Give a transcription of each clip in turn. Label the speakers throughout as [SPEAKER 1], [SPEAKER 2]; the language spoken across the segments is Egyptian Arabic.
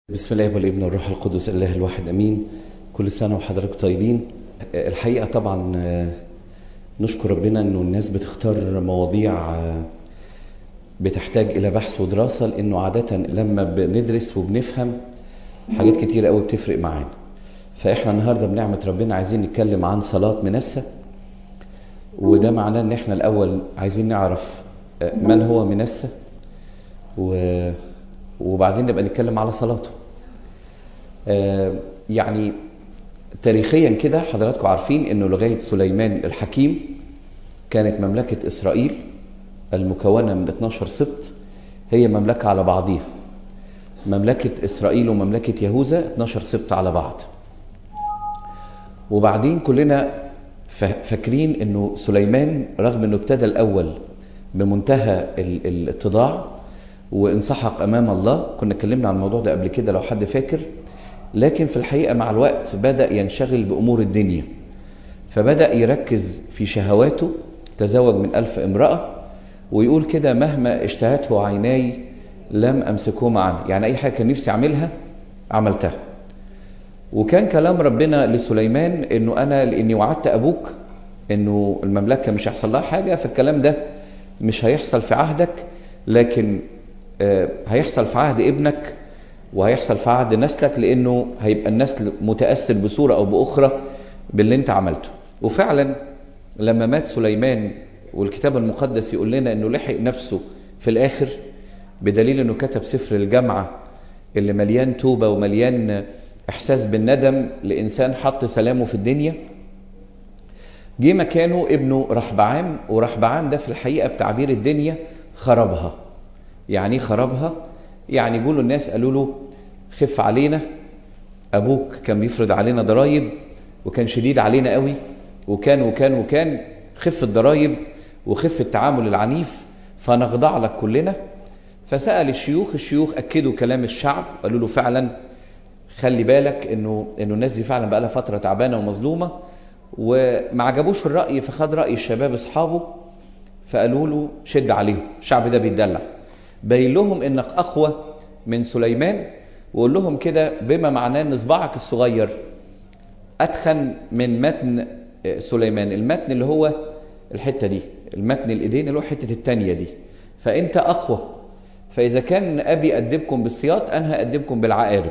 [SPEAKER 1] بسم الله والابن والروح القدس الله الواحد امين كل سنه وحضراتكم طيبين الحقيقه طبعا نشكر ربنا انه الناس بتختار مواضيع بتحتاج الى بحث ودراسه لانه عاده لما بندرس وبنفهم حاجات كتيره قوي بتفرق معانا فاحنا النهارده بنعمه ربنا عايزين نتكلم عن صلاه منسى وده معناه ان احنا الاول عايزين نعرف من هو منسى و وبعدين نبقى نتكلم على صلاته آه يعني تاريخيا كده حضراتكم عارفين انه لغايه سليمان الحكيم كانت مملكه اسرائيل المكونه من 12 سبط هي مملكه على بعضيها مملكه اسرائيل ومملكه يهوذا 12 سبط على بعض وبعدين كلنا فاكرين انه سليمان رغم انه ابتدى الاول بمنتهى الاتضاع وانسحق امام الله كنا اتكلمنا عن الموضوع ده قبل كده لو حد فاكر لكن في الحقيقه مع الوقت بدا ينشغل بامور الدنيا فبدا يركز في شهواته تزوج من ألف امراه ويقول كده مهما اشتهته عيناي لم امسكهما عنه يعني اي حاجه كان نفسي اعملها عملتها وكان كلام ربنا لسليمان انه انا لاني وعدت ابوك انه المملكه مش هيحصل لها حاجه فالكلام ده مش هيحصل في عهدك لكن هيحصل في عهد ابنك وهيحصل في عهد نسلك لانه هيبقى النسل متاثر بصوره او باخرى باللي انت عملته وفعلا لما مات سليمان والكتاب المقدس يقول لنا انه لحق نفسه في الاخر بدليل انه كتب سفر الجامعه اللي مليان توبه ومليان احساس بالندم لانسان حط سلامه في الدنيا جه مكانه ابنه رحبعام ورحبعام ده في الحقيقه بتعبير الدنيا خربها يعني خربها يعني يقولوا الناس قالوا له خف علينا ابوك كان بيفرض علينا ضرايب وكان شديد علينا قوي وكان وكان وكان خف الضرايب وخف التعامل العنيف فنخضع لك كلنا فسأل الشيوخ الشيوخ أكدوا كلام الشعب قالوا له فعلا خلي بالك انه انه الناس دي فعلا بقى لها فتره تعبانه ومظلومه وما عجبوش الراي فخد راي الشباب اصحابه فقالوا له شد عليهم الشعب ده بيتدلع باين لهم انك اقوى من سليمان وقول لهم كده بما معناه ان صباعك الصغير اتخن من متن سليمان المتن اللي هو الحته دي المتن الايدين اللي هو حته التانية دي فانت اقوى فاذا كان ابي ادبكم بالسياط انا هادبكم بالعقارب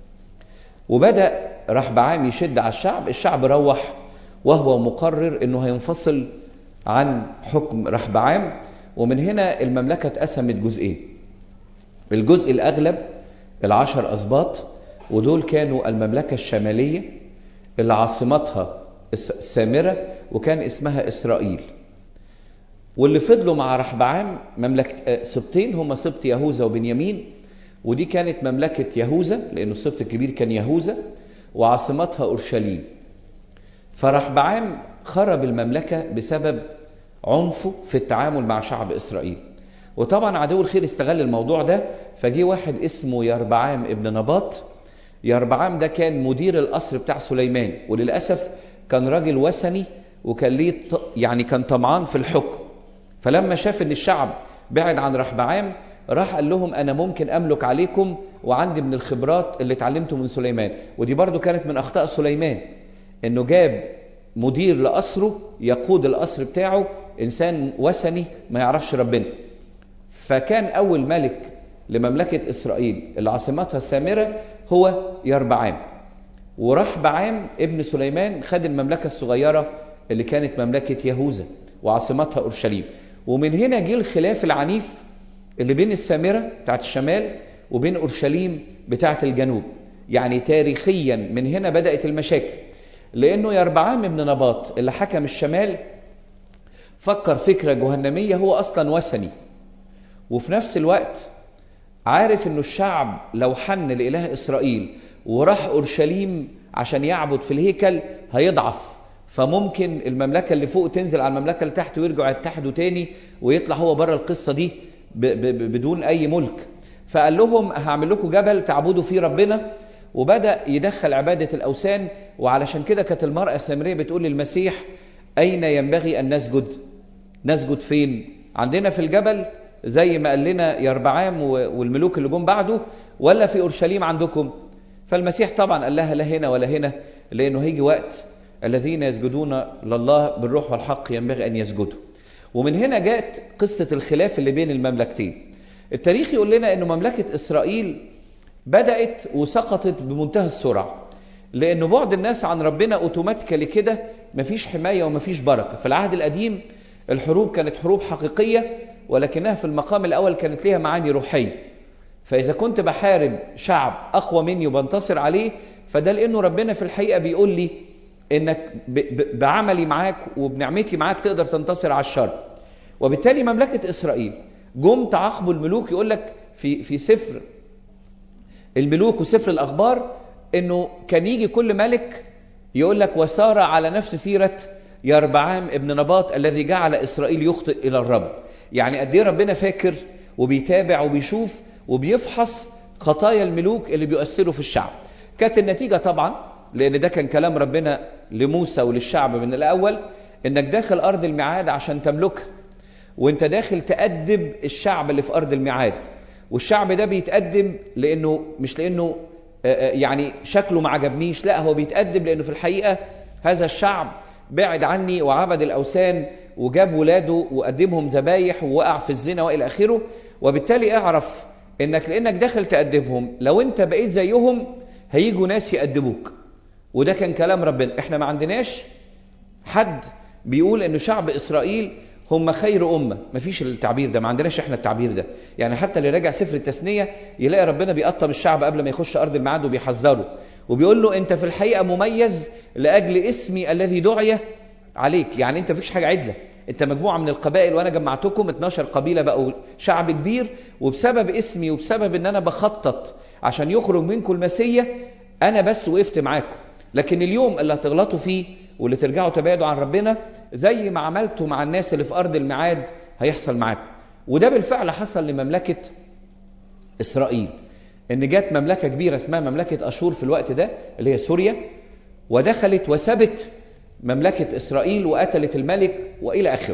[SPEAKER 1] وبدا رحبعام يشد على الشعب الشعب روح وهو مقرر انه هينفصل عن حكم رحبعام ومن هنا المملكة اتقسمت جزئين الجزء الأغلب العشر أسباط ودول كانوا المملكة الشمالية اللي عاصمتها السامرة وكان اسمها إسرائيل واللي فضلوا مع رحبعام مملكة سبطين هم سبط يهوذا وبنيامين ودي كانت مملكة يهوذا لأنه السبط الكبير كان يهوذا وعاصمتها أورشليم فرحبعام خرب المملكة بسبب عنفه في التعامل مع شعب إسرائيل وطبعا عدو الخير استغل الموضوع ده فجي واحد اسمه يربعام ابن نباط يربعام ده كان مدير القصر بتاع سليمان وللأسف كان راجل وثني وكان ليه يعني كان طمعان في الحكم فلما شاف ان الشعب بعد عن رحبعام راح قال لهم انا ممكن املك عليكم وعندي من الخبرات اللي اتعلمته من سليمان ودي برضو كانت من اخطاء سليمان انه جاب مدير لقصره يقود القصر بتاعه انسان وثني ما يعرفش ربنا فكان اول ملك لمملكه اسرائيل اللي عاصمتها السامره هو يربعام وراح بعام ابن سليمان خد المملكه الصغيره اللي كانت مملكه يهوذا وعاصمتها اورشليم ومن هنا جه الخلاف العنيف اللي بين السامره بتاعت الشمال وبين اورشليم بتاعت الجنوب يعني تاريخيا من هنا بدات المشاكل لانه يربعام ابن نباط اللي حكم الشمال فكر فكره جهنميه هو اصلا وثني وفي نفس الوقت عارف انه الشعب لو حن لاله اسرائيل وراح اورشليم عشان يعبد في الهيكل هيضعف فممكن المملكه اللي فوق تنزل على المملكه اللي تحت ويرجعوا يتحدوا تاني ويطلع هو بره القصه دي بدون اي ملك فقال لهم هعمل لكم جبل تعبدوا فيه ربنا وبدا يدخل عباده الاوثان وعلشان كده كانت المراه السامريه بتقول للمسيح اين ينبغي ان نسجد نسجد فين عندنا في الجبل زي ما قال لنا يربعام والملوك اللي جم بعده ولا في أورشليم عندكم فالمسيح طبعا قال لها لا هنا ولا هنا لأنه هيجي وقت الذين يسجدون لله بالروح والحق ينبغي أن يسجدوا ومن هنا جاءت قصة الخلاف اللي بين المملكتين التاريخ يقول لنا أنه مملكة إسرائيل بدأت وسقطت بمنتهى السرعة لأنه بعد الناس عن ربنا أوتوماتيكالي كده مفيش حماية ومفيش بركة في العهد القديم الحروب كانت حروب حقيقية ولكنها في المقام الأول كانت ليها معاني روحية فإذا كنت بحارب شعب أقوى مني وبنتصر عليه فده لأنه ربنا في الحقيقة بيقول لي إنك بعملي معاك وبنعمتي معاك تقدر تنتصر على الشر وبالتالي مملكة إسرائيل جم تعاقبوا الملوك يقول لك في في سفر الملوك وسفر الأخبار إنه كان يجي كل ملك يقول لك وسار على نفس سيرة يربعام ابن نباط الذي جعل إسرائيل يخطئ إلى الرب يعني قد ايه ربنا فاكر وبيتابع وبيشوف وبيفحص خطايا الملوك اللي بيؤثروا في الشعب كانت النتيجة طبعا لأن ده كان كلام ربنا لموسى وللشعب من الأول إنك داخل أرض الميعاد عشان تملكها وانت داخل تأدب الشعب اللي في أرض الميعاد والشعب ده بيتأدب لأنه مش لأنه يعني شكله ما عجبنيش لا هو بيتأدب لأنه في الحقيقة هذا الشعب بعد عني وعبد الأوثان وجاب ولاده وقدمهم ذبايح ووقع في الزنا وإلى آخره وبالتالي اعرف انك لانك داخل تأدبهم لو انت بقيت زيهم هيجوا ناس يأدبوك وده كان كلام ربنا احنا ما عندناش حد بيقول انه شعب اسرائيل هم خير أمة مفيش التعبير ده ما عندناش احنا التعبير ده يعني حتى اللي راجع سفر التثنية يلاقي ربنا بيقطم الشعب قبل ما يخش أرض الميعاد وبيحذره وبيقول له انت في الحقيقة مميز لأجل اسمي الذي دعي عليك يعني انت مفيش حاجة عدلة انت مجموعة من القبائل وانا جمعتكم 12 قبيلة بقوا شعب كبير وبسبب اسمي وبسبب ان انا بخطط عشان يخرج منكم المسيح انا بس وقفت معاكم لكن اليوم اللي هتغلطوا فيه واللي ترجعوا تبعدوا عن ربنا زي ما عملتوا مع الناس اللي في ارض الميعاد هيحصل معاكم وده بالفعل حصل لمملكة اسرائيل ان جت مملكة كبيرة اسمها مملكة اشور في الوقت ده اللي هي سوريا ودخلت وسبت مملكة إسرائيل وقتلت الملك وإلى آخره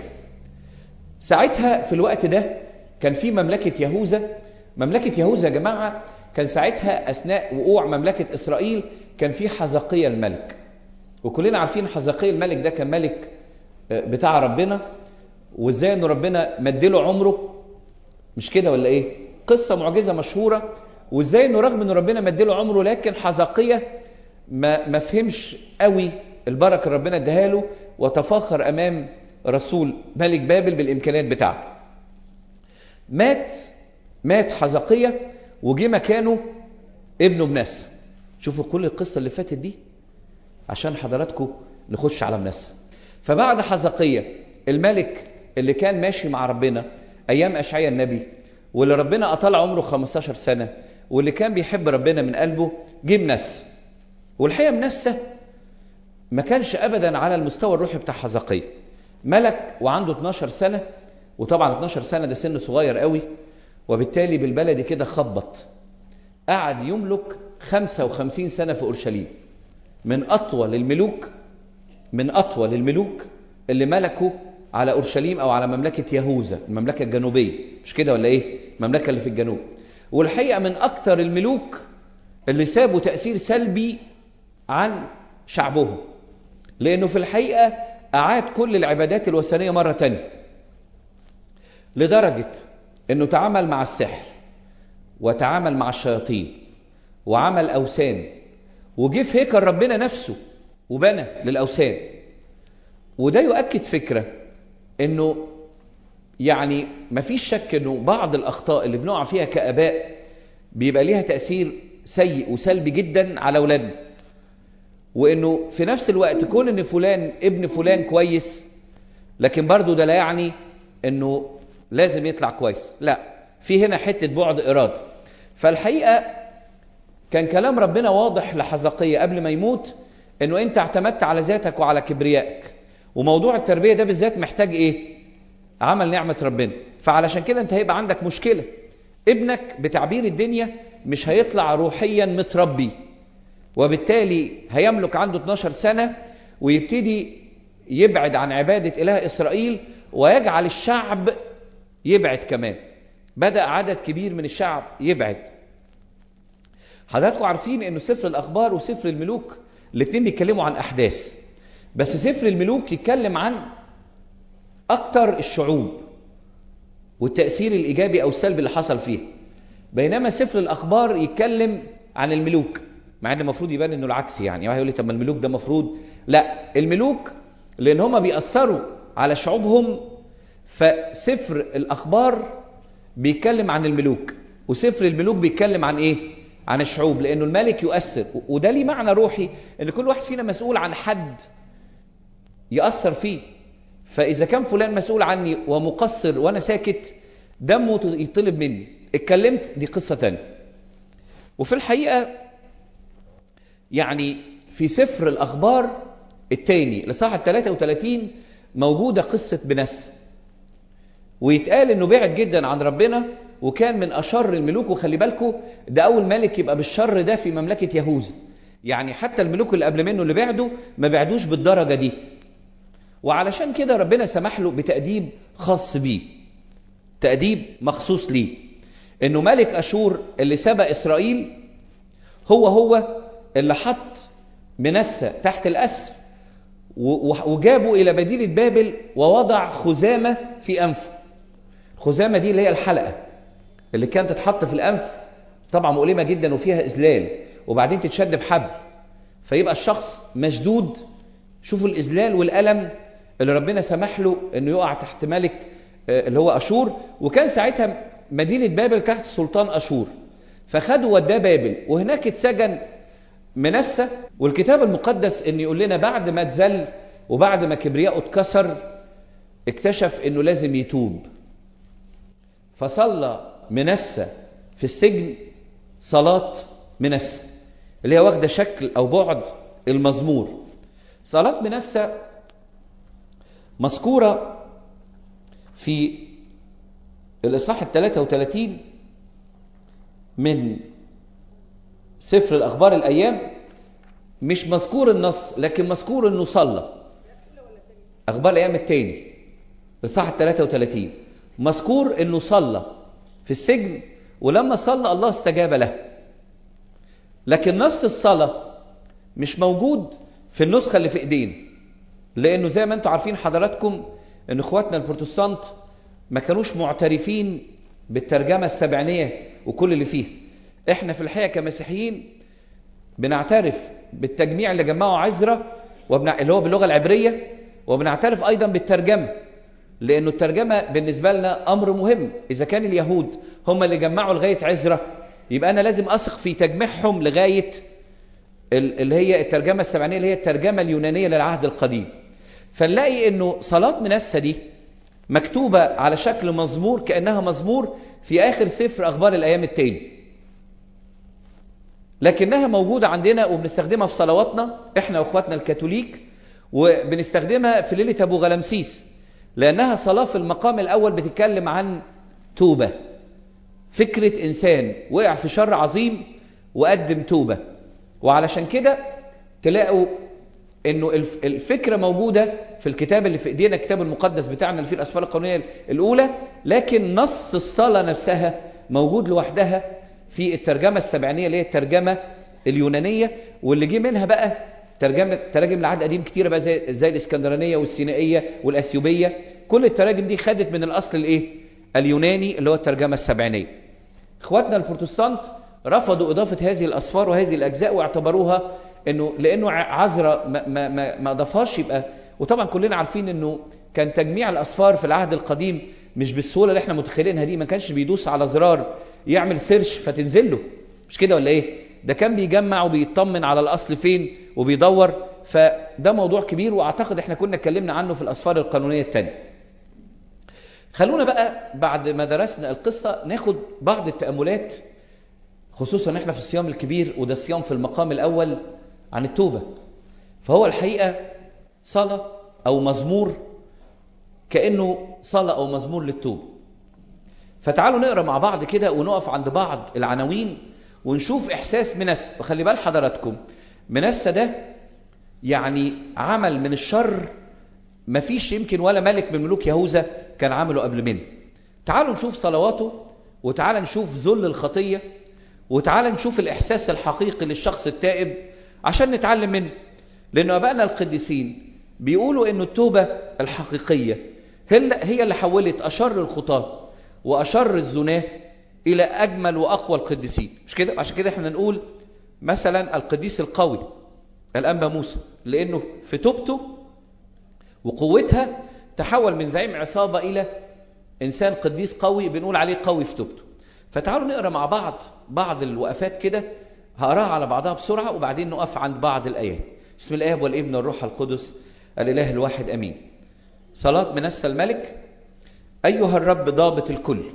[SPEAKER 1] ساعتها في الوقت ده كان في مملكة يهوذا مملكة يهوذا يا جماعة كان ساعتها أثناء وقوع مملكة إسرائيل كان في حزقية الملك وكلنا عارفين حزقية الملك ده كان ملك بتاع ربنا وازاي انه ربنا مدله عمره مش كده ولا ايه قصة معجزة مشهورة وازاي انه رغم انه ربنا مدله عمره لكن حزقية ما, ما فهمش قوي البركة ربنا اداها له وتفاخر امام رسول ملك بابل بالامكانيات بتاعته مات مات حزقية وجي مكانه ابنه منسى شوفوا كل القصة اللي فاتت دي عشان حضراتكم نخش على منسى فبعد حزقية الملك اللي كان ماشي مع ربنا ايام اشعياء النبي واللي ربنا اطال عمره 15 سنة واللي كان بيحب ربنا من قلبه جه منسى والحقيقة منسى ما كانش ابدا على المستوى الروحي بتاع حزقية ملك وعنده 12 سنة وطبعا 12 سنة ده سن صغير قوي وبالتالي بالبلدي كده خبط قعد يملك 55 سنة في أورشليم من أطول الملوك من أطول الملوك اللي ملكوا على أورشليم أو على مملكة يهوذا المملكة الجنوبية مش كده ولا إيه المملكة اللي في الجنوب والحقيقة من أكتر الملوك اللي سابوا تأثير سلبي عن شعبهم لأنه في الحقيقة أعاد كل العبادات الوثنية مرة تانية لدرجة أنه تعامل مع السحر وتعامل مع الشياطين وعمل أوثان وجه في هيكل ربنا نفسه وبنى للأوثان وده يؤكد فكرة أنه يعني مفيش شك أنه بعض الأخطاء اللي بنقع فيها كأباء بيبقى ليها تأثير سيء وسلبي جدا على أولادنا وانه في نفس الوقت كون ان فلان ابن فلان كويس لكن برضه ده لا يعني انه لازم يطلع كويس لا في هنا حتة بعد إرادة فالحقيقة كان كلام ربنا واضح لحزقية قبل ما يموت انه انت اعتمدت على ذاتك وعلى كبريائك وموضوع التربية ده بالذات محتاج ايه عمل نعمة ربنا فعلشان كده انت هيبقى عندك مشكلة ابنك بتعبير الدنيا مش هيطلع روحيا متربي وبالتالي هيملك عنده 12 سنة ويبتدي يبعد عن عبادة إله إسرائيل ويجعل الشعب يبعد كمان بدأ عدد كبير من الشعب يبعد حضراتكم عارفين انه سفر الاخبار وسفر الملوك الاثنين بيتكلموا عن احداث بس سفر الملوك يتكلم عن اكتر الشعوب والتاثير الايجابي او السلبي اللي حصل فيها بينما سفر الاخبار يتكلم عن الملوك مع ان المفروض يبان انه العكس يعني واحد يقول لي طب ما الملوك ده مفروض لا الملوك لان هم بيأثروا على شعوبهم فسفر الاخبار بيتكلم عن الملوك وسفر الملوك بيتكلم عن ايه عن الشعوب لانه الملك يؤثر وده ليه معنى روحي ان كل واحد فينا مسؤول عن حد يأثر فيه فاذا كان فلان مسؤول عني ومقصر وانا ساكت دمه يطلب مني اتكلمت دي قصة تانية وفي الحقيقة يعني في سفر الأخبار التاني لصحة 33 موجودة قصة بنس ويتقال انه بعد جدا عن ربنا وكان من اشر الملوك وخلي بالكم ده اول ملك يبقى بالشر ده في مملكه يهوذا يعني حتى الملوك اللي قبل منه اللي بعده ما بعدوش بالدرجه دي وعلشان كده ربنا سمح له بتاديب خاص بيه تاديب مخصوص ليه انه ملك اشور اللي سبق اسرائيل هو هو اللي حط منسى تحت الاسر وجابوا الى مدينه بابل ووضع خزامه في انفه الخزامه دي اللي هي الحلقه اللي كانت تتحط في الانف طبعا مؤلمه جدا وفيها اذلال وبعدين تتشد بحبل فيبقى الشخص مشدود شوفوا الاذلال والالم اللي ربنا سمح له انه يقع تحت ملك اللي هو اشور وكان ساعتها مدينه بابل تحت سلطان اشور فخدوا وداه بابل وهناك اتسجن منسى والكتاب المقدس ان يقول لنا بعد ما اتذل وبعد ما كبرياءه اتكسر اكتشف انه لازم يتوب فصلى منسى في السجن صلاة منسى اللي هي واخدة شكل أو بعد المزمور صلاة منسى مذكورة في الإصحاح ال 33 من سفر الأخبار الأيام مش مذكور النص لكن مذكور إنه صلى أخبار الأيام التاني الإصحاح ال 33 مذكور انه صلى في السجن ولما صلى الله استجاب له لكن نص الصلاة مش موجود في النسخة اللي في ايدينا لانه زي ما انتم عارفين حضراتكم ان اخواتنا البروتستانت ما كانوش معترفين بالترجمة السبعينية وكل اللي فيها احنا في الحقيقة كمسيحيين بنعترف بالتجميع اللي جمعه عزرا وبنع... اللي هو باللغة العبرية وبنعترف ايضا بالترجمة لأنه الترجمة بالنسبة لنا أمر مهم إذا كان اليهود هم اللي جمعوا لغاية عزرة يبقى أنا لازم أثق في تجميعهم لغاية اللي هي الترجمة السبعينية اللي هي الترجمة اليونانية للعهد القديم فنلاقي أنه صلاة منسى دي مكتوبة على شكل مزمور كأنها مزمور في آخر سفر أخبار الأيام التاني لكنها موجودة عندنا وبنستخدمها في صلواتنا إحنا وإخواتنا الكاثوليك وبنستخدمها في ليلة أبو غلمسيس لأنها صلاة في المقام الأول بتتكلم عن توبة فكرة إنسان وقع في شر عظيم وقدم توبة وعلشان كده تلاقوا انه الفكرة موجودة في الكتاب اللي في ايدينا الكتاب المقدس بتاعنا اللي فيه الاسفار القانونية الاولى لكن نص الصلاة نفسها موجود لوحدها في الترجمة السبعينية اللي هي الترجمة اليونانية واللي جه منها بقى ترجمة تراجم العهد قديم كتيرة بقى زي, زي الاسكندرانية والسينائية والأثيوبية كل التراجم دي خدت من الأصل الإيه؟ اليوناني اللي هو الترجمة السبعينية إخواتنا البروتستانت رفضوا إضافة هذه الأصفار وهذه الأجزاء واعتبروها إنه لأنه عذرة ما, ما, ما, ما أضافهاش يبقى وطبعا كلنا عارفين إنه كان تجميع الأصفار في العهد القديم مش بالسهولة اللي احنا متخيلينها دي ما كانش بيدوس على زرار يعمل سيرش فتنزل له مش كده ولا ايه ده كان بيجمع وبيطمن على الأصل فين وبيدور فده موضوع كبير وأعتقد احنا كنا اتكلمنا عنه في الأصفار القانونية التانية خلونا بقى بعد ما درسنا القصة ناخد بعض التأملات خصوصا احنا في الصيام الكبير وده صيام في المقام الأول عن التوبة فهو الحقيقة صلاة أو مزمور كأنه صلاة أو مزمور للتوبة فتعالوا نقرأ مع بعض كده ونقف عند بعض العناوين ونشوف إحساس منس وخلي بال حضراتكم منسى ده يعني عمل من الشر مفيش يمكن ولا ملك من ملوك يهوذا كان عمله قبل منه تعالوا نشوف صلواته وتعالوا نشوف ذل الخطية وتعالى نشوف الإحساس الحقيقي للشخص التائب عشان نتعلم منه لأن أبائنا القديسين بيقولوا أن التوبة الحقيقية هي اللي حولت أشر الخطاة وأشر الزناه إلى أجمل وأقوى القديسين مش كده؟ عشان كده احنا نقول مثلا القديس القوي الأنبا موسى لأنه في توبته وقوتها تحول من زعيم عصابة إلى إنسان قديس قوي بنقول عليه قوي في توبته فتعالوا نقرأ مع بعض بعض الوقفات كده هقراها على بعضها بسرعة وبعدين نقف عند بعض الآيات بسم الآب والابن والروح القدس الإله الواحد أمين صلاة منسى الملك أيها الرب ضابط الكل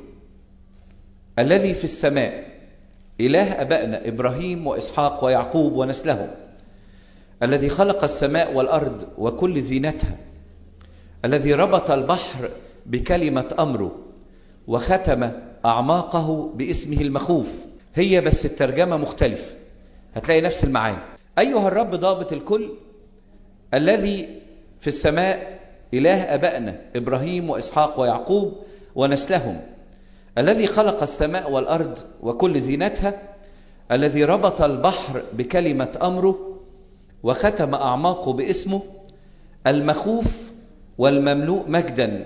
[SPEAKER 1] الذي في السماء إله أبائنا إبراهيم وإسحاق ويعقوب ونسلهم الذي خلق السماء والأرض وكل زينتها الذي ربط البحر بكلمة أمره وختم أعماقه باسمه المخوف هي بس الترجمة مختلف هتلاقي نفس المعاني أيها الرب ضابط الكل الذي في السماء إله أبائنا إبراهيم وإسحاق ويعقوب ونسلهم الذي خلق السماء والأرض وكل زينتها الذي ربط البحر بكلمة أمره وختم أعماقه باسمه المخوف والمملوء مجدا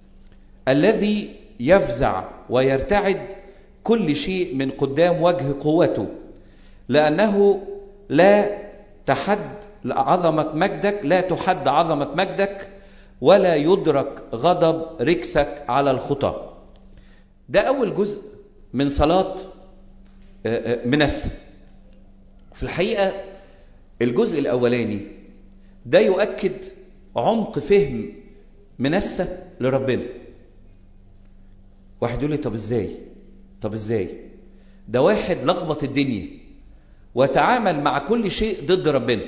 [SPEAKER 1] الذي يفزع ويرتعد كل شيء من قدام وجه قوته لأنه لا تحد عظمة مجدك لا تحد عظمة مجدك ولا يدرك غضب ركسك على الخطى ده أول جزء من صلاة منسى في الحقيقة الجزء الأولاني ده يؤكد عمق فهم منسى لربنا واحد يقول لي طب ازاي طب ازاي ده واحد لخبط الدنيا وتعامل مع كل شيء ضد ربنا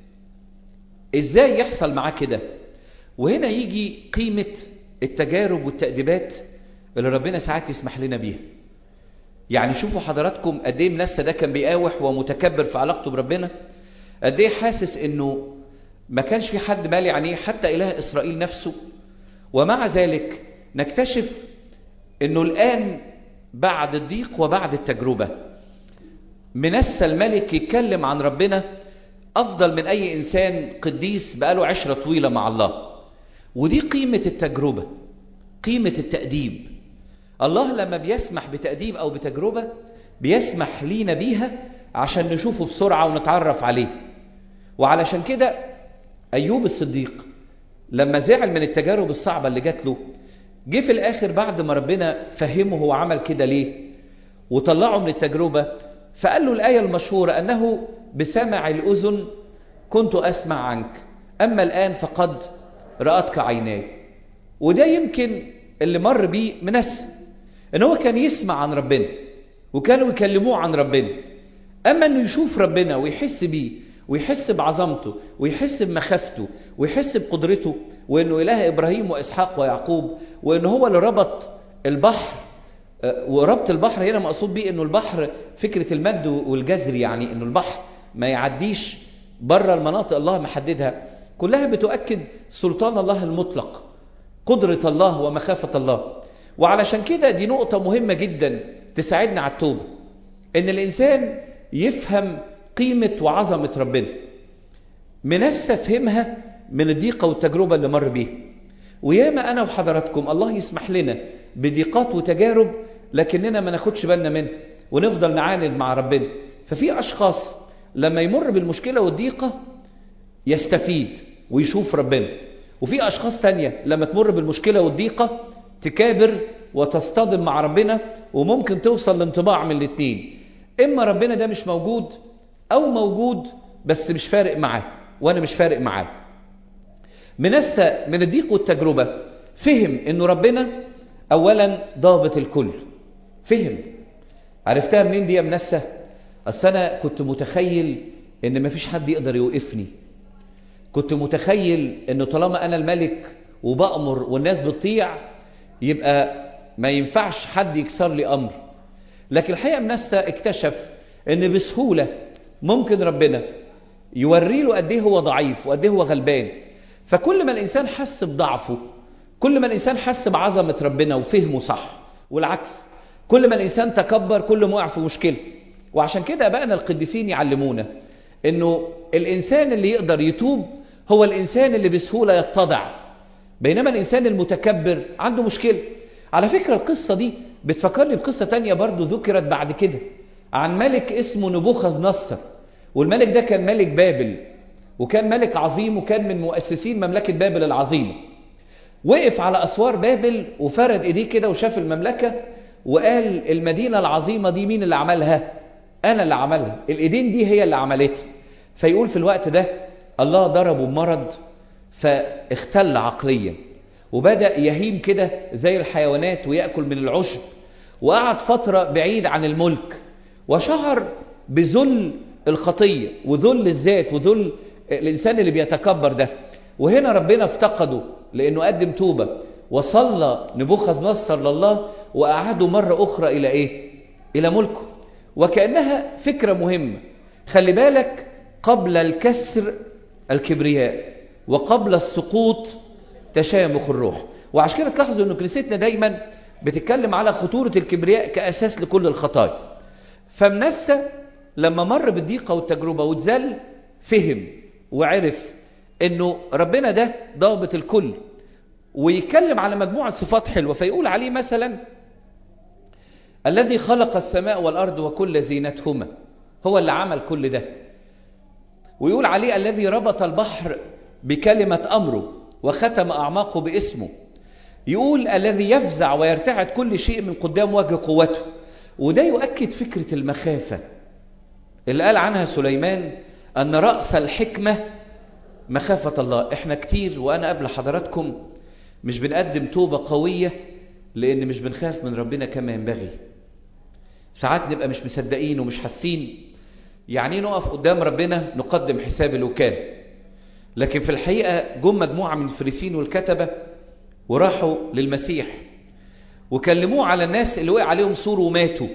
[SPEAKER 1] ازاي يحصل معاه كده وهنا يجي قيمة التجارب والتأديبات اللي ربنا ساعات يسمح لنا بيها يعني شوفوا حضراتكم قد ايه منسى ده كان بيقاوح ومتكبر في علاقته بربنا قد ايه حاسس انه ما كانش في حد بالي عليه حتى اله اسرائيل نفسه ومع ذلك نكتشف انه الان بعد الضيق وبعد التجربه منسى الملك يتكلم عن ربنا افضل من اي انسان قديس بقاله عشره طويله مع الله ودي قيمه التجربه قيمه التاديب الله لما بيسمح بتاديب او بتجربه بيسمح لينا بيها عشان نشوفه بسرعه ونتعرف عليه وعلشان كده ايوب الصديق لما زعل من التجارب الصعبه اللي جات له جه في الاخر بعد ما ربنا فهمه هو عمل كده ليه وطلعه من التجربه فقال له الايه المشهوره انه بسمع الاذن كنت اسمع عنك اما الان فقد راتك عيناي وده يمكن اللي مر بيه منسى ان هو كان يسمع عن ربنا وكانوا يكلموه عن ربنا اما انه يشوف ربنا ويحس بيه ويحس بعظمته ويحس بمخافته ويحس بقدرته وانه اله ابراهيم واسحاق ويعقوب وان هو اللي ربط البحر وربط البحر هنا مقصود بيه انه البحر فكره المد والجزر يعني انه البحر ما يعديش بره المناطق الله محددها كلها بتؤكد سلطان الله المطلق قدره الله ومخافه الله وعلشان كده دي نقطه مهمه جدا تساعدنا على التوبه ان الانسان يفهم قيمة وعظمة ربنا منسى فهمها من الضيقة والتجربة اللي مر بيها وياما أنا وحضراتكم الله يسمح لنا بضيقات وتجارب لكننا ما ناخدش بالنا منها ونفضل نعاند مع ربنا ففي أشخاص لما يمر بالمشكلة والضيقة يستفيد ويشوف ربنا وفي أشخاص تانية لما تمر بالمشكلة والضيقة تكابر وتصطدم مع ربنا وممكن توصل لانطباع من الاتنين إما ربنا ده مش موجود أو موجود بس مش فارق معاه وأنا مش فارق معاه منسى من الضيق والتجربة فهم إنه ربنا أولا ضابط الكل فهم عرفتها منين دي يا منسى أصل أنا كنت متخيل إن مفيش حد يقدر يوقفني كنت متخيل إنه طالما أنا الملك وبأمر والناس بتطيع يبقى ما ينفعش حد يكسر لي أمر لكن الحقيقة منسى اكتشف إن بسهولة ممكن ربنا يوري له قد ايه هو ضعيف وقد ايه هو غلبان فكل ما الانسان حس بضعفه كل ما الانسان حس بعظمه ربنا وفهمه صح والعكس كل ما الانسان تكبر كل ما وقع في مشكله وعشان كده بقى القديسين يعلمونا انه الانسان اللي يقدر يتوب هو الانسان اللي بسهولة يتضع بينما الانسان المتكبر عنده مشكلة على فكرة القصة دي بتفكرني بقصة تانية برضو ذكرت بعد كده عن ملك اسمه نبوخذ نصر والملك ده كان ملك بابل وكان ملك عظيم وكان من مؤسسين مملكة بابل العظيمة وقف على أسوار بابل وفرد إيديه كده وشاف المملكة وقال المدينة العظيمة دي مين اللي عملها أنا اللي عملها الإيدين دي هي اللي عملتها فيقول في الوقت ده الله ضربه بمرض فاختل عقليا وبدأ يهيم كده زي الحيوانات ويأكل من العشب وقعد فترة بعيد عن الملك وشعر بذل الخطية وذل الذات وذل الإنسان اللي بيتكبر ده وهنا ربنا افتقده لأنه قدم توبة وصلى نبوخذ نصر لله وأعاده مرة أخرى إلى إيه؟ إلى ملكه وكأنها فكرة مهمة خلي بالك قبل الكسر الكبرياء وقبل السقوط تشامخ الروح وعشان كده تلاحظوا أن كنيستنا دايما بتتكلم على خطورة الكبرياء كأساس لكل الخطايا فمنسى لما مر بالضيقة والتجربة واتزل فهم وعرف انه ربنا ده ضابط الكل ويتكلم على مجموعة صفات حلوة فيقول عليه مثلا الذي خلق السماء والأرض وكل زينتهما هو اللي عمل كل ده ويقول عليه الذي ربط البحر بكلمة أمره وختم أعماقه باسمه يقول الذي يفزع ويرتعد كل شيء من قدام وجه قوته وده يؤكد فكرة المخافة اللي قال عنها سليمان أن رأس الحكمة مخافة الله احنا كتير وأنا قبل حضراتكم مش بنقدم توبة قوية لأن مش بنخاف من ربنا كما ينبغي ساعات نبقى مش مصدقين ومش حاسين يعني نقف قدام ربنا نقدم حساب الوكالة لكن في الحقيقة جم مجموعة من الفريسين والكتبة وراحوا للمسيح وكلموه على الناس اللي وقع عليهم سور وماتوا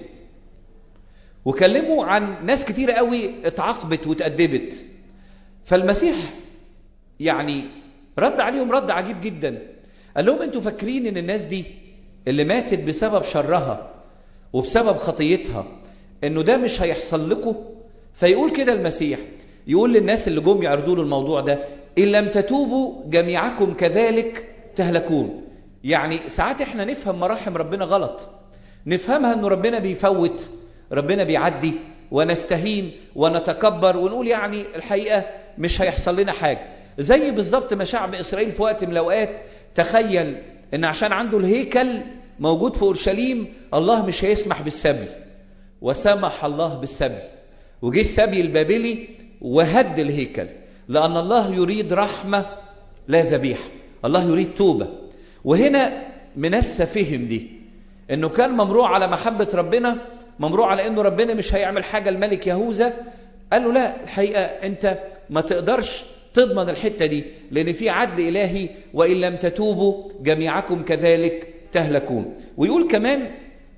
[SPEAKER 1] وكلموا عن ناس كتير قوي اتعاقبت واتأدبت فالمسيح يعني رد عليهم رد عجيب جدا قال لهم انتوا فاكرين ان الناس دي اللي ماتت بسبب شرها وبسبب خطيتها انه ده مش هيحصل لكم فيقول كده المسيح يقول للناس اللي جم يعرضوا له الموضوع ده ان لم تتوبوا جميعكم كذلك تهلكون يعني ساعات احنا نفهم مراحم ربنا غلط نفهمها انه ربنا بيفوت ربنا بيعدي ونستهين ونتكبر ونقول يعني الحقيقة مش هيحصل لنا حاجة زي بالظبط ما شعب إسرائيل في وقت من الأوقات تخيل ان عشان عنده الهيكل موجود في أورشليم الله مش هيسمح بالسبي وسمح الله بالسبي وجه السبي البابلي وهد الهيكل لأن الله يريد رحمة لا ذبيحة الله يريد توبة وهنا منسى فهم دي انه كان ممروع على محبة ربنا ممروع على انه ربنا مش هيعمل حاجة الملك يهوذا قال له لا الحقيقة انت ما تقدرش تضمن الحتة دي لان في عدل الهي وان لم تتوبوا جميعكم كذلك تهلكون ويقول كمان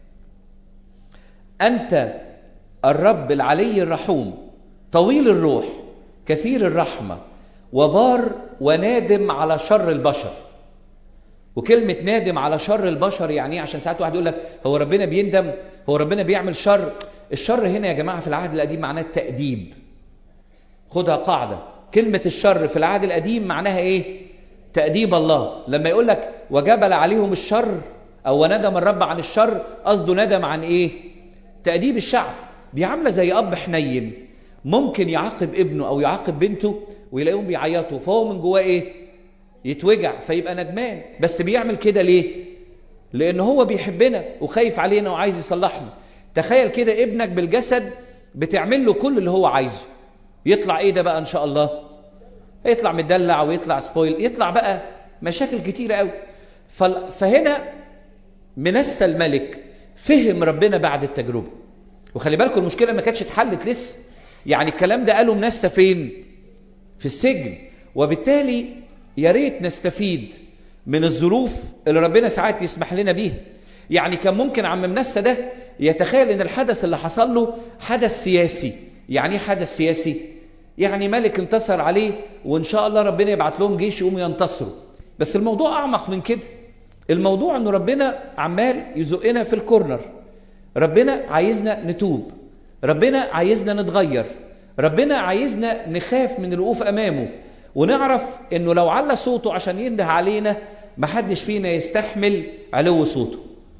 [SPEAKER 1] انت الرب العلي الرحوم طويل الروح كثير الرحمة وبار وندم على شر البشر وكلمة نادم على شر البشر يعني ايه عشان ساعات واحد يقول لك هو ربنا بيندم هو ربنا بيعمل شر الشر هنا يا جماعة في العهد القديم معناه التأديب خدها قاعدة كلمة الشر في العهد القديم معناها ايه تأديب الله لما يقول لك وجبل عليهم الشر او وندم الرب عن الشر قصده ندم عن ايه تأديب الشعب دي عاملة زي أب حنين ممكن يعاقب ابنه أو يعاقب بنته ويلاقيهم بيعيطوا فهو من جواه إيه يتوجع فيبقى ندمان بس بيعمل كده ليه لأن هو بيحبنا وخايف علينا وعايز يصلحنا تخيل كده ابنك بالجسد بتعمل له كل اللي هو عايزه يطلع ايه ده بقى ان شاء الله يطلع مدلع ويطلع سبويل يطلع بقى مشاكل كتيرة قوي فهنا منسى الملك فهم ربنا بعد التجربة وخلي بالكم المشكلة ما كانتش اتحلت لسه يعني الكلام ده قاله منسى فين في السجن وبالتالي يا ريت نستفيد من الظروف اللي ربنا ساعات يسمح لنا بيها يعني كان ممكن عم منسى ده يتخيل ان الحدث اللي حصل له حدث سياسي يعني ايه حدث سياسي يعني ملك انتصر عليه وان شاء الله ربنا يبعت لهم جيش يقوموا ينتصروا بس الموضوع اعمق من كده الموضوع انه ربنا عمال يزقنا في الكورنر ربنا عايزنا نتوب ربنا عايزنا نتغير ربنا عايزنا نخاف من الوقوف امامه ونعرف انه لو على صوته عشان ينده علينا محدش فينا يستحمل علو صوته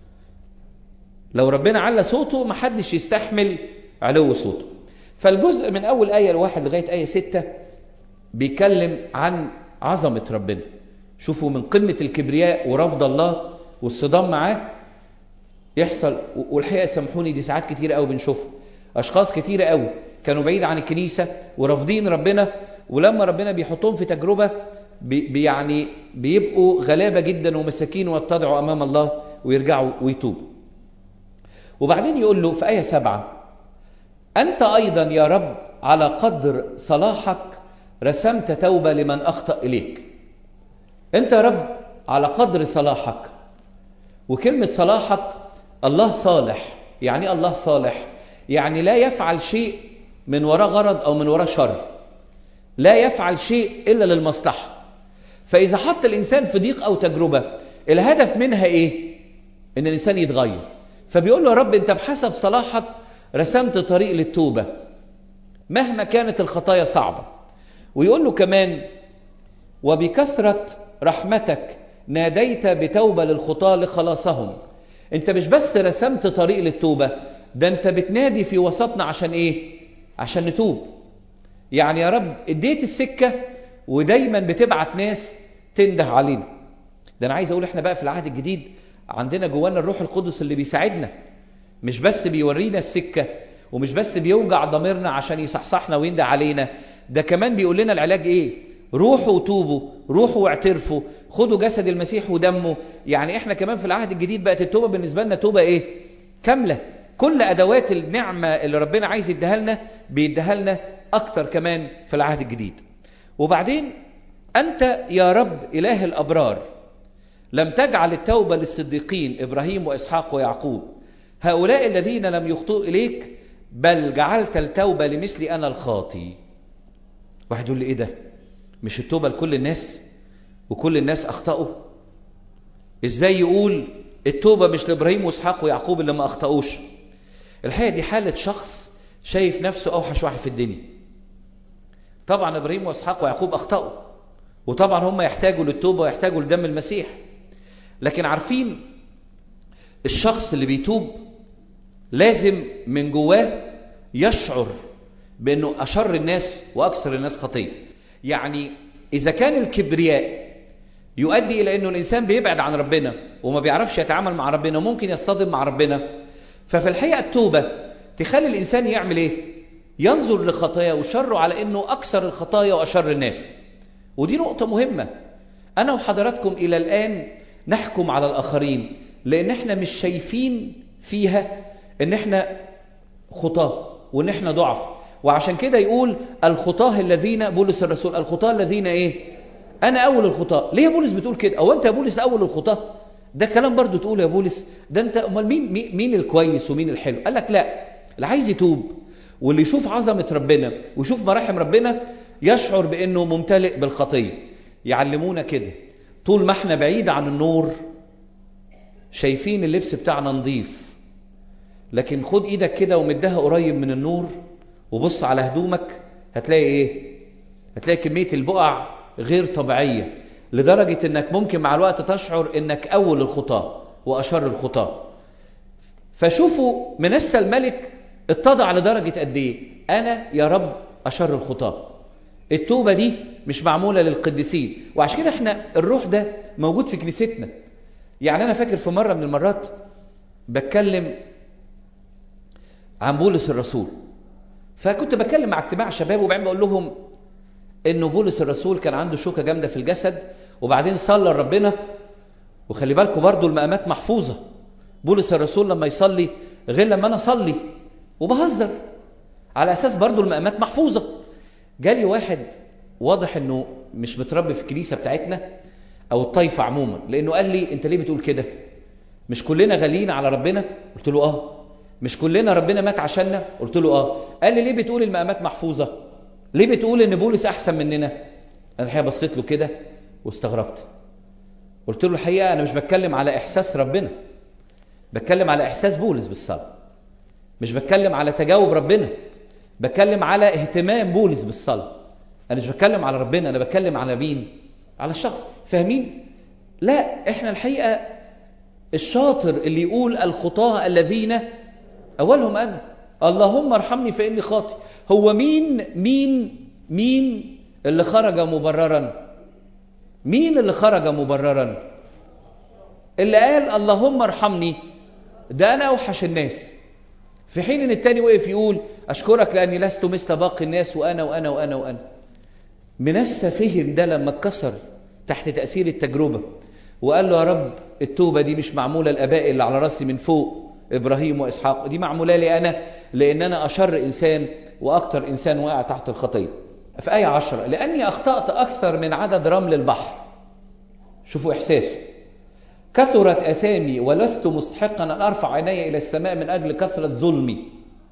[SPEAKER 1] لو ربنا على صوته محدش يستحمل علو صوته فالجزء من اول ايه لواحد لغايه ايه ستة بيتكلم عن عظمه ربنا شوفوا من قمه الكبرياء ورفض الله والصدام معاه يحصل والحقيقه سامحوني دي ساعات كتير قوي بنشوفها اشخاص كتير قوي كانوا بعيد عن الكنيسه ورافضين ربنا ولما ربنا بيحطهم في تجربه بي يعني بيبقوا غلابه جدا ومساكين ويتضعوا امام الله ويرجعوا ويتوبوا وبعدين يقول له في ايه سبعة انت ايضا يا رب على قدر صلاحك رسمت توبه لمن اخطا اليك انت يا رب على قدر صلاحك وكلمه صلاحك الله صالح يعني الله صالح يعني لا يفعل شيء من وراء غرض او من وراء شر لا يفعل شيء الا للمصلحه فاذا حط الانسان في ضيق او تجربه الهدف منها ايه ان الانسان يتغير فبيقول له يا رب انت بحسب صلاحك رسمت طريق للتوبه مهما كانت الخطايا صعبه ويقول له كمان وبكثره رحمتك ناديت بتوبه للخطاه لخلاصهم انت مش بس رسمت طريق للتوبه ده انت بتنادي في وسطنا عشان ايه عشان نتوب يعني يا رب اديت السكه ودايما بتبعت ناس تنده علينا ده انا عايز اقول احنا بقى في العهد الجديد عندنا جوانا الروح القدس اللي بيساعدنا مش بس بيورينا السكه ومش بس بيوجع ضميرنا عشان يصحصحنا وينده علينا ده كمان بيقول لنا العلاج ايه روحوا وتوبوا روحوا واعترفوا خدوا جسد المسيح ودمه يعني احنا كمان في العهد الجديد بقت التوبه بالنسبه لنا توبه ايه كامله كل ادوات النعمه اللي ربنا عايز يديها لنا بيديها لنا اكتر كمان في العهد الجديد وبعدين انت يا رب اله الابرار لم تجعل التوبه للصديقين ابراهيم واسحاق ويعقوب هؤلاء الذين لم يخطئوا اليك بل جعلت التوبه لمثلي انا الخاطي واحد يقول لي ايه ده مش التوبه لكل الناس وكل الناس اخطاوا ازاي يقول التوبه مش لابراهيم واسحاق ويعقوب اللي ما اخطاوش الحقيقه دي حاله شخص شايف نفسه اوحش واحد في الدنيا طبعا ابراهيم واسحاق ويعقوب اخطاوا وطبعا هم يحتاجوا للتوبه ويحتاجوا لدم المسيح لكن عارفين الشخص اللي بيتوب لازم من جواه يشعر بانه اشر الناس واكثر الناس خطيه يعني اذا كان الكبرياء يؤدي الى انه الانسان بيبعد عن ربنا وما بيعرفش يتعامل مع ربنا وممكن يصطدم مع ربنا ففي الحقيقه التوبه تخلي الانسان يعمل ايه ينظر لخطاياه وشره على انه اكثر الخطايا واشر الناس ودي نقطه مهمه انا وحضراتكم الى الان نحكم على الاخرين لان احنا مش شايفين فيها ان احنا خطاه وان احنا ضعف وعشان كده يقول الخطاه الذين بولس الرسول الخطاه الذين ايه انا اول الخطاه ليه يا بولس بتقول كده او انت يا بولس اول الخطاه ده كلام برضو تقول يا بولس ده انت امال مين مين الكويس ومين الحلو قال لك لا اللي عايز يتوب واللي يشوف عظمه ربنا ويشوف مراحم ربنا يشعر بانه ممتلئ بالخطيه يعلمونا كده طول ما احنا بعيد عن النور شايفين اللبس بتاعنا نظيف لكن خد ايدك كده ومدها قريب من النور وبص على هدومك هتلاقي ايه هتلاقي كميه البقع غير طبيعيه لدرجه انك ممكن مع الوقت تشعر انك اول الخطاه واشر الخطاه فشوفوا منسى الملك اتضع لدرجه قد ايه انا يا رب اشر الخطاه التوبه دي مش معموله للقديسين وعشان كده احنا الروح ده موجود في كنيستنا يعني انا فاكر في مره من المرات بتكلم عن بولس الرسول فكنت بتكلم مع اجتماع شباب وبعدين بقول لهم انه بولس الرسول كان عنده شوكه جامده في الجسد وبعدين صلى لربنا وخلي بالكم برضو المقامات محفوظه بولس الرسول لما يصلي غير لما انا اصلي وبهزر على اساس برضو المقامات محفوظه جالي واحد واضح انه مش متربي في الكنيسه بتاعتنا او الطائفه عموما لانه قال لي انت ليه بتقول كده مش كلنا غاليين على ربنا قلت له اه مش كلنا ربنا مات عشاننا قلت له اه قال لي ليه بتقول المقامات محفوظه ليه بتقول ان بولس احسن مننا انا الحقيقه بصيت له كده واستغربت قلت له الحقيقه انا مش بتكلم على احساس ربنا بتكلم على احساس بولس بالصلاه مش بتكلم على تجاوب ربنا بتكلم على اهتمام بولس بالصلاة أنا مش بتكلم على ربنا أنا بتكلم على مين على الشخص فاهمين لا احنا الحقيقة الشاطر اللي يقول الخطاة الذين أولهم أنا اللهم ارحمني فإني خاطئ هو مين مين مين اللي خرج مبررا مين اللي خرج مبررا اللي قال اللهم ارحمني ده أنا أوحش الناس في حين ان التاني وقف يقول اشكرك لاني لست مثل باقي الناس وانا وانا وانا وانا منسى فهم ده لما اتكسر تحت تاثير التجربه وقال له يا رب التوبه دي مش معموله الاباء اللي على راسي من فوق ابراهيم واسحاق دي معموله لي انا لان انا اشر انسان واكتر انسان واقع تحت الخطيه في ايه عشرة لاني اخطات اكثر من عدد رمل البحر شوفوا احساسه كثرت أسامي ولست مستحقا أن أرفع عيني إلى السماء من أجل كثرة ظلمي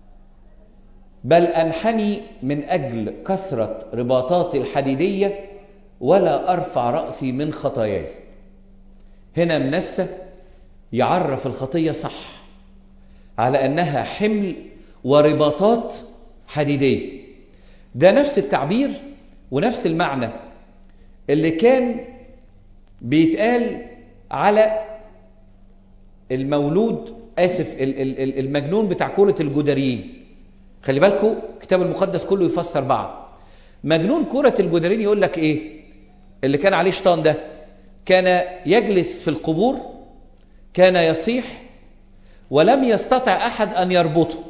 [SPEAKER 1] بل أنحني من أجل كثرة رباطاتي الحديدية ولا أرفع رأسي من خطاياي هنا منسى يعرف الخطية صح على أنها حمل ورباطات حديدية ده نفس التعبير ونفس المعنى اللي كان بيتقال على المولود اسف المجنون بتاع كوره الجدريين خلي بالكم الكتاب المقدس كله يفسر بعض مجنون كوره الجدريين يقول لك ايه اللي كان عليه شيطان ده كان يجلس في القبور كان يصيح ولم يستطع احد ان يربطه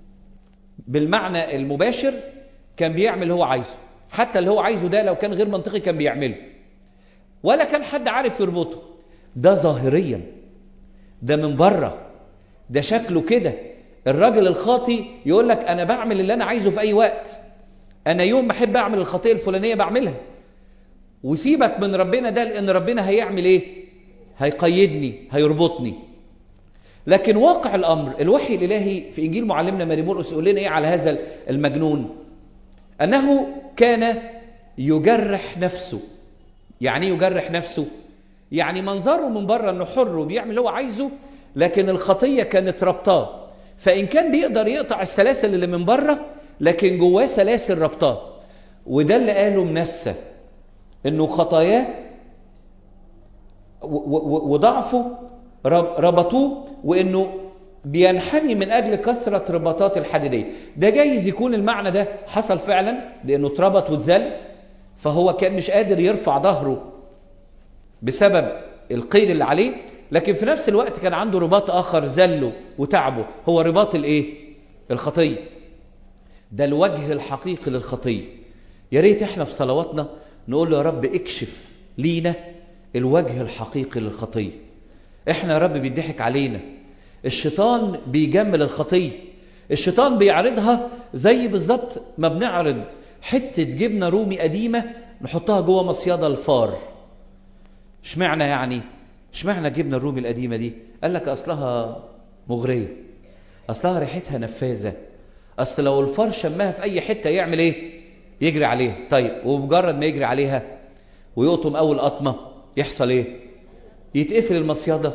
[SPEAKER 1] بالمعنى المباشر كان بيعمل اللي هو عايزه حتى اللي هو عايزه ده لو كان غير منطقي كان بيعمله ولا كان حد عارف يربطه ده ظاهريا ده من بره ده شكله كده الراجل الخاطي يقول لك انا بعمل اللي انا عايزه في اي وقت انا يوم ما احب اعمل الخطيه الفلانيه بعملها وسيبك من ربنا ده لان ربنا هيعمل ايه هيقيدني هيربطني لكن واقع الامر الوحي الالهي في انجيل معلمنا ماري مرقس يقول لنا ايه على هذا المجنون انه كان يجرح نفسه يعني ايه يجرح نفسه يعني منظره من بره انه حر وبيعمل اللي هو عايزه لكن الخطيه كانت ربطاه فان كان بيقدر يقطع السلاسل اللي من بره لكن جواه سلاسل ربطاه وده اللي قاله منسى انه خطاياه وضعفه ربطوه وانه بينحني من اجل كثره رباطات الحديديه ده جايز يكون المعنى ده حصل فعلا لانه اتربط واتذل فهو كان مش قادر يرفع ظهره بسبب القيد اللي عليه لكن في نفس الوقت كان عنده رباط آخر زله وتعبه هو رباط الايه الخطية ده الوجه الحقيقي للخطية يا ريت احنا في صلواتنا نقول له يا رب اكشف لينا الوجه الحقيقي للخطية احنا يا رب بيضحك علينا الشيطان بيجمل الخطية الشيطان بيعرضها زي بالظبط ما بنعرض حتة جبنة رومي قديمة نحطها جوه مصيادة الفار اشمعنى يعني اشمعنى جبنة الرومي القديمة دي قال لك أصلها مغرية أصلها ريحتها نفاذة أصل لو الفار شمها في أي حتة يعمل إيه يجري عليها طيب ومجرد ما يجري عليها ويقطم أول قطمة يحصل إيه يتقفل المصيادة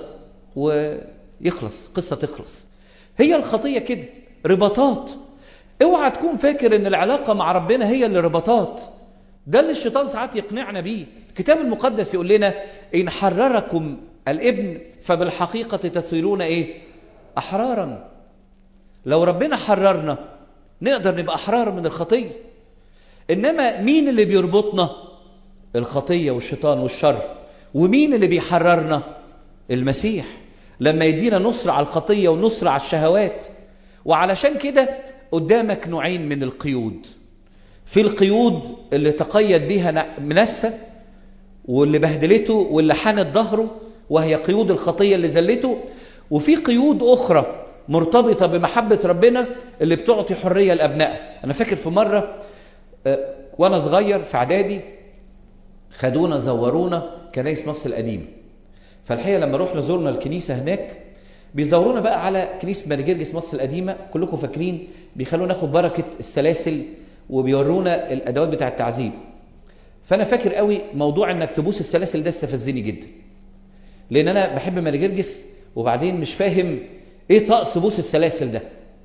[SPEAKER 1] ويخلص قصة تخلص هي الخطية كده رباطات اوعى تكون فاكر ان العلاقة مع ربنا هي اللي رباطات ده اللي الشيطان ساعات يقنعنا بيه الكتاب المقدس يقول لنا إن حرركم الابن فبالحقيقة تصيرون إيه أحرارا لو ربنا حررنا نقدر نبقى أحرار من الخطية إنما مين اللي بيربطنا الخطية والشيطان والشر ومين اللي بيحررنا المسيح لما يدينا نصر على الخطية ونصر على الشهوات وعلشان كده قدامك نوعين من القيود في القيود اللي تقيد بيها منسى واللي بهدلته واللي حنت ظهره وهي قيود الخطية اللي زلته وفي قيود أخرى مرتبطة بمحبة ربنا اللي بتعطي حرية لأبنائها أنا فاكر في مرة وأنا صغير في إعدادي خدونا زورونا كنايس مصر القديمة فالحقيقة لما رحنا زورنا الكنيسة هناك بيزورونا بقى على كنيسة مارجرجس مصر القديمة كلكم فاكرين بيخلونا ناخد بركة السلاسل وبيورونا الأدوات بتاع التعذيب فأنا فاكر قوي موضوع أنك تبوس السلاسل ده استفزني جدا لأن أنا بحب مارجرجس وبعدين مش فاهم إيه طقس بوس السلاسل ده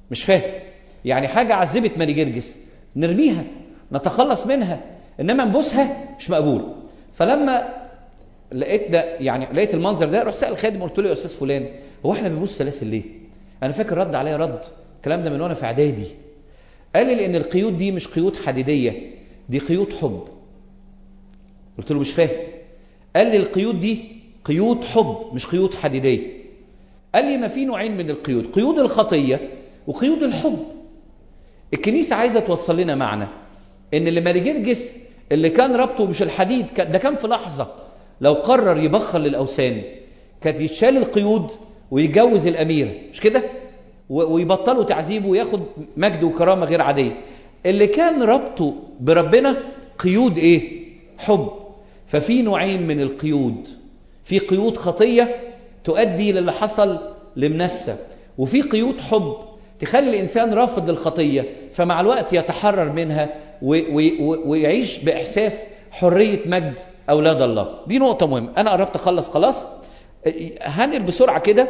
[SPEAKER 1] مش فاهم يعني حاجة عذبت ماري جرجس نرميها نتخلص منها انما نبوسها مش مقبول فلما لقيت ده يعني لقيت المنظر ده رحت سال الخادم قلت له يا استاذ فلان هو احنا بنبوس سلاسل ليه انا فاكر رد عليا رد الكلام ده من وانا في اعدادي قال لي لان القيود دي مش قيود حديديه دي قيود حب قلت له مش فاهم قال لي القيود دي قيود حب مش قيود حديديه قال لي ما في نوعين من القيود قيود الخطيه وقيود الحب الكنيسه عايزه توصل لنا معنى ان اللي ماري جرجس اللي كان ربطه مش الحديد ده كان في لحظه لو قرر يبخر للاوثان كانت يتشال القيود ويتجوز الاميره مش كده ويبطلوا تعذيبه وياخد مجد وكرامه غير عاديه اللي كان ربطه بربنا قيود ايه حب ففي نوعين من القيود في قيود خطيه تؤدي للي حصل لمنسى وفي قيود حب تخلي الانسان رافض للخطيه فمع الوقت يتحرر منها ويعيش باحساس حريه مجد اولاد الله دي نقطه مهمه انا قربت اخلص خلاص هنقل بسرعه كده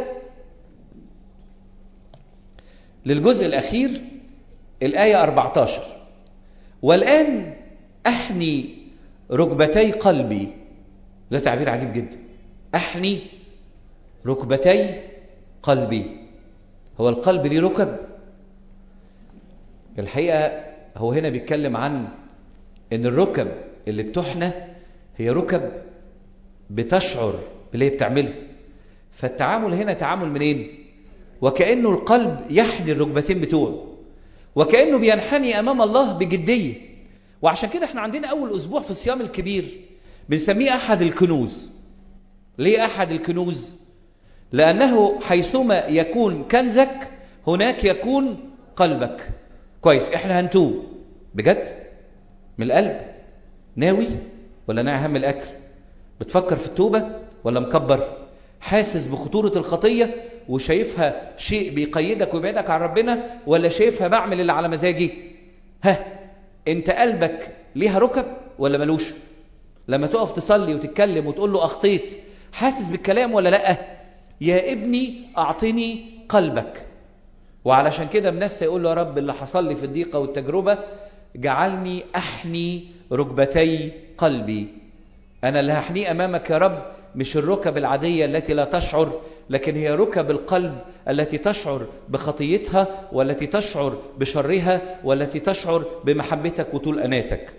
[SPEAKER 1] للجزء الاخير الايه 14 والان احني ركبتي قلبي ده تعبير عجيب جدا احني ركبتي قلبي هو القلب ليه ركب الحقيقه هو هنا بيتكلم عن ان الركب اللي بتحنى هي ركب بتشعر باللي هي بتعمله فالتعامل هنا تعامل منين وكأنه القلب يحني الركبتين بتوعه وكأنه بينحني أمام الله بجدية وعشان كده احنا عندنا أول أسبوع في الصيام الكبير بنسميه أحد الكنوز ليه أحد الكنوز لأنه حيثما يكون كنزك هناك يكون قلبك كويس احنا هنتوب بجد من القلب ناوي ولا ناوي هم الاكل بتفكر في التوبه ولا مكبر حاسس بخطوره الخطيه وشايفها شيء بيقيدك ويبعدك عن ربنا ولا شايفها بعمل اللي على مزاجي ها انت قلبك ليها ركب ولا ملوش لما تقف تصلي وتتكلم وتقول له اخطيت حاسس بالكلام ولا لا يا ابني اعطني قلبك وعلشان كده الناس يقول له يا رب اللي حصل لي في الضيقه والتجربه جعلني احني ركبتي قلبي انا اللي هحنيه امامك يا رب مش الركب العاديه التي لا تشعر لكن هي ركب القلب التي تشعر بخطيتها والتي تشعر بشرها والتي تشعر بمحبتك وطول اناتك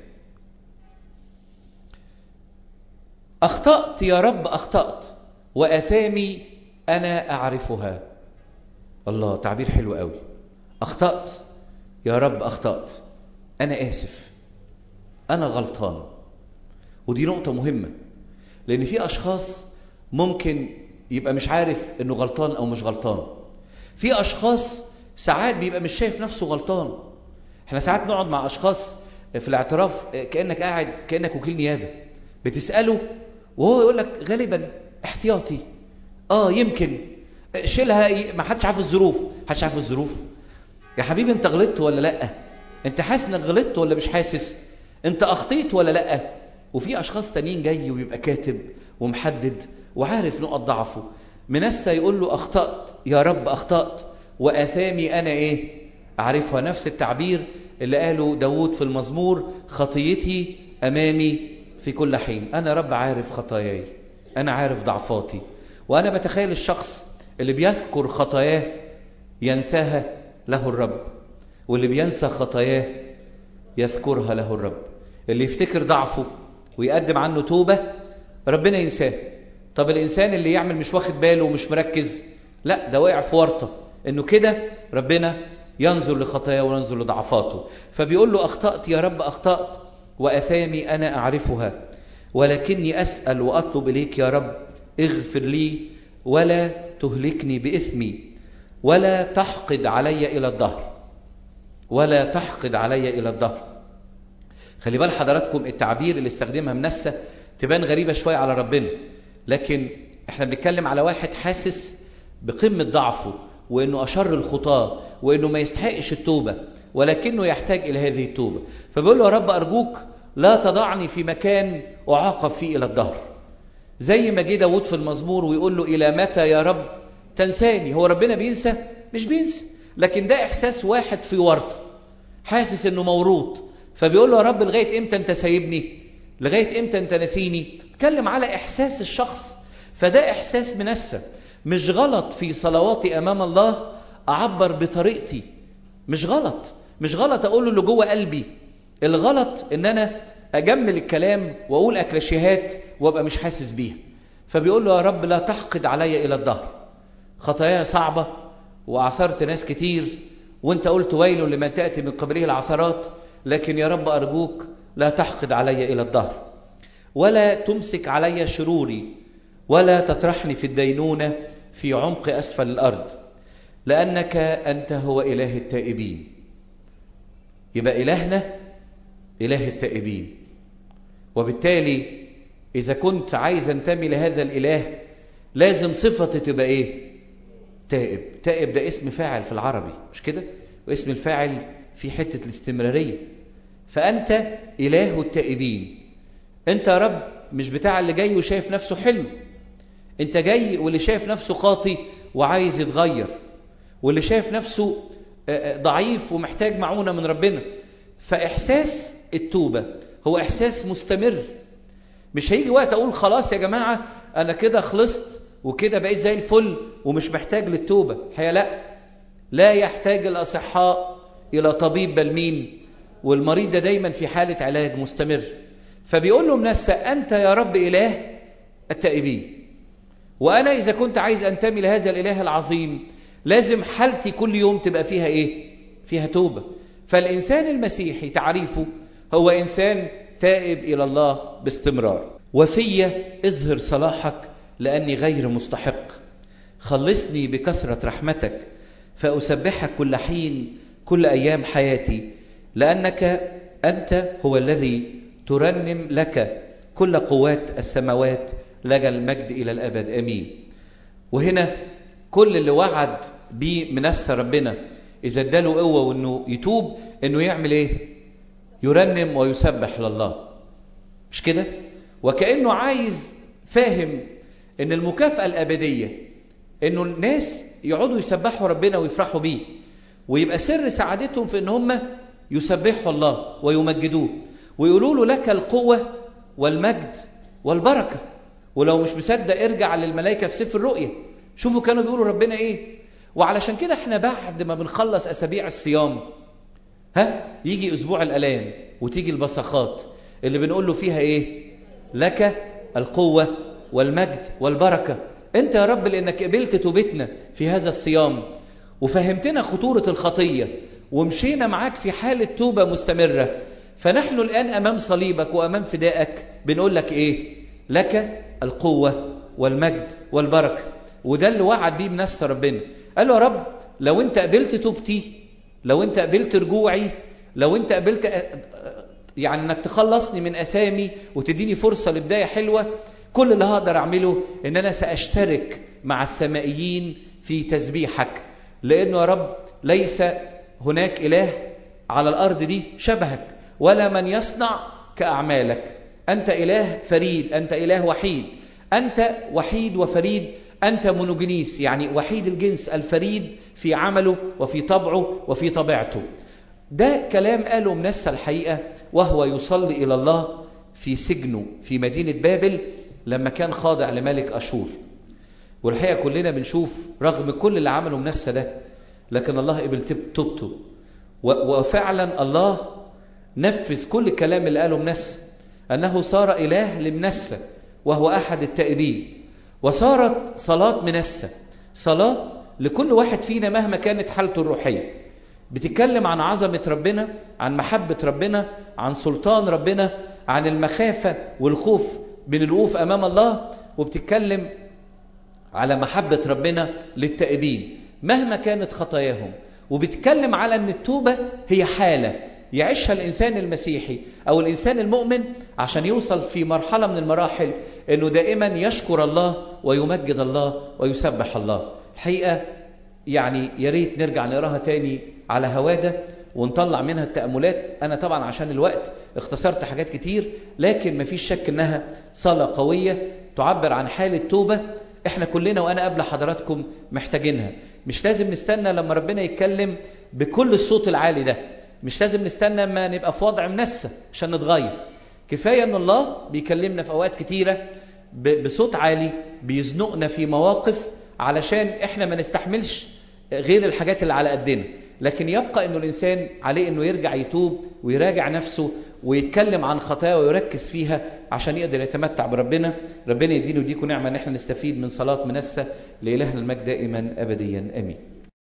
[SPEAKER 1] اخطات يا رب اخطات واثامي انا اعرفها الله تعبير حلو قوي اخطات يا رب اخطات انا اسف انا غلطان ودي نقطه مهمه لان في اشخاص ممكن يبقى مش عارف انه غلطان او مش غلطان في اشخاص ساعات بيبقى مش شايف نفسه غلطان احنا ساعات نقعد مع اشخاص في الاعتراف كانك قاعد كانك وكيل نيابه بتساله وهو يقول لك غالبا احتياطي اه يمكن شيلها ما حدش عارف الظروف حدش عارف الظروف يا حبيبي انت غلطت ولا لا انت حاسس انك غلطت ولا مش حاسس انت اخطيت ولا لا وفي اشخاص تانيين جاي ويبقى كاتب ومحدد وعارف نقط ضعفه منسى يقول له اخطات يا رب اخطات واثامي انا ايه اعرفها نفس التعبير اللي قاله داود في المزمور خطيتي امامي في كل حين انا رب عارف خطاياي انا عارف ضعفاتي وانا بتخيل الشخص اللي بيذكر خطاياه ينساها له الرب واللي بينسى خطاياه يذكرها له الرب اللي يفتكر ضعفه ويقدم عنه توبة ربنا ينساه طب الإنسان اللي يعمل مش واخد باله ومش مركز لا ده واقع في ورطة إنه كده ربنا ينظر لخطاياه وينظر لضعفاته فبيقول له أخطأت يا رب أخطأت وأثامي أنا أعرفها ولكني أسأل وأطلب إليك يا رب اغفر لي ولا تهلكني بإثمي ولا تحقد علي إلى الدهر ولا تحقد علي إلى الدهر خلي بال حضراتكم التعبير اللي استخدمها منسى تبان غريبة شوية على ربنا لكن احنا بنتكلم على واحد حاسس بقمة ضعفه وانه اشر الخطاة وانه ما يستحقش التوبة ولكنه يحتاج الى هذه التوبة فبيقول له يا رب ارجوك لا تضعني في مكان اعاقب فيه الى الدهر زي ما جه داود في المزمور ويقول له الى متى يا رب تنساني هو ربنا بينسى مش بينسى
[SPEAKER 2] لكن ده إحساس واحد في ورطة حاسس إنه موروط فبيقول له يا رب لغاية إمتى أنت سايبني لغاية إمتى أنت نسيني اتكلم على إحساس الشخص فده إحساس منسى مش غلط في صلواتي أمام الله أعبر بطريقتي مش غلط مش غلط أقول له اللي جوه قلبي الغلط إن أنا أجمل الكلام وأقول أكلاشيهات وأبقى مش حاسس بيها فبيقول له يا رب لا تحقد علي إلى الدهر خطاياي صعبة وعصرت ناس كتير وانت قلت ويل لمن تأتي من قبله العثرات لكن يا رب أرجوك لا تحقد علي إلى الدهر ولا تمسك علي شروري ولا تطرحني في الدينونة في عمق أسفل الأرض لأنك أنت هو إله التائبين يبقى إلهنا إله التائبين وبالتالي إذا كنت عايز أنتمي لهذا الإله لازم صفتي تبقى إيه تائب تائب ده اسم فاعل في العربي مش كده واسم الفاعل في حتة الاستمرارية فأنت إله التائبين أنت يا رب مش بتاع اللي جاي وشايف نفسه حلو أنت جاي واللي شايف نفسه قاطي وعايز يتغير واللي شايف نفسه ضعيف ومحتاج معونة من ربنا فإحساس التوبة هو إحساس مستمر مش هيجي وقت أقول خلاص يا جماعة أنا كده خلصت وكده بقيت زي الفل ومش محتاج للتوبة هي لا لا يحتاج الأصحاء إلى طبيب بل مين والمريض ده دايما في حالة علاج مستمر فبيقول له منسى أنت يا رب إله التائبين وأنا إذا كنت عايز أنتمي لهذا الإله العظيم لازم حالتي كل يوم تبقى فيها إيه؟ فيها توبة فالإنسان المسيحي تعريفه هو إنسان تائب إلى الله باستمرار وفي اظهر صلاحك لأني غير مستحق خلصني بكثرة رحمتك فأسبحك كل حين كل أيام حياتي لأنك أنت هو الذي ترنم لك كل قوات السماوات لك المجد إلى الأبد أمين وهنا كل اللي وعد بيه منسى ربنا إذا اداله قوة وإنه يتوب إنه يعمل إيه؟ يرنم ويسبح لله مش كده؟ وكأنه عايز فاهم إن المكافأة الأبدية إنه الناس يقعدوا يسبحوا ربنا ويفرحوا بيه ويبقى سر سعادتهم في إن هم يسبحوا الله ويمجدوه ويقولوا له لك القوة والمجد والبركة ولو مش مصدق ارجع للملائكة في سفر الرؤية شوفوا كانوا بيقولوا ربنا ايه وعلشان كده احنا بعد ما بنخلص اسابيع الصيام ها يجي اسبوع الالام وتيجي البصخات اللي بنقول له فيها ايه لك القوة والمجد والبركة انت يا رب لانك قبلت توبتنا في هذا الصيام وفهمتنا خطورة الخطية ومشينا معاك في حالة توبة مستمرة فنحن الآن أمام صليبك وأمام فدائك بنقول لك إيه لك القوة والمجد والبركة وده اللي وعد بيه بنفس ربنا قال له يا رب لو انت قبلت توبتي لو انت قبلت رجوعي لو انت قبلت يعني انك تخلصني من اثامي وتديني فرصة لبداية حلوة كل اللي هقدر اعمله ان انا ساشترك مع السمائيين في تسبيحك لانه يا رب ليس هناك اله على الارض دي شبهك ولا من يصنع كاعمالك انت اله فريد انت اله وحيد انت وحيد وفريد أنت مونوجينيس يعني وحيد الجنس الفريد في عمله وفي طبعه وفي طبيعته ده كلام قاله منسى الحقيقة وهو يصلي إلى الله في سجنه في مدينة بابل لما كان خاضع لملك أشور والحقيقة كلنا بنشوف رغم كل اللي عمله منسى ده لكن الله قبل توبته وفعلا الله نفذ كل الكلام اللي قاله منسى أنه صار إله لمنسى وهو أحد التائبين وصارت صلاة منسة صلاة لكل واحد فينا مهما كانت حالته الروحية بتتكلم عن عظمة ربنا عن محبة ربنا عن سلطان ربنا عن المخافة والخوف من الوقوف أمام الله وبتتكلم على محبة ربنا للتائبين مهما كانت خطاياهم وبتتكلم على أن التوبة هي حالة يعيشها الإنسان المسيحي أو الإنسان المؤمن عشان يوصل في مرحلة من المراحل أنه دائما يشكر الله ويمجد الله ويسبح الله الحقيقة يعني يا ريت نرجع نقراها تاني على هوادة ونطلع منها التأملات أنا طبعا عشان الوقت اختصرت حاجات كتير لكن مفيش شك أنها صلاة قوية تعبر عن حالة توبة احنا كلنا وانا قبل حضراتكم محتاجينها مش لازم نستنى لما ربنا يتكلم بكل الصوت العالي ده مش لازم نستنى ما نبقى في وضع منسى عشان نتغير كفايه ان الله بيكلمنا في اوقات كتيره بصوت عالي بيزنقنا في مواقف علشان احنا ما نستحملش غير الحاجات اللي على قدنا لكن يبقى انه الانسان عليه انه يرجع يتوب ويراجع نفسه ويتكلم عن خطاياه ويركز فيها عشان يقدر يتمتع بربنا ربنا يدينا ويديكم نعمه ان احنا نستفيد من صلاه منسى لالهنا المجد دائما ابديا امين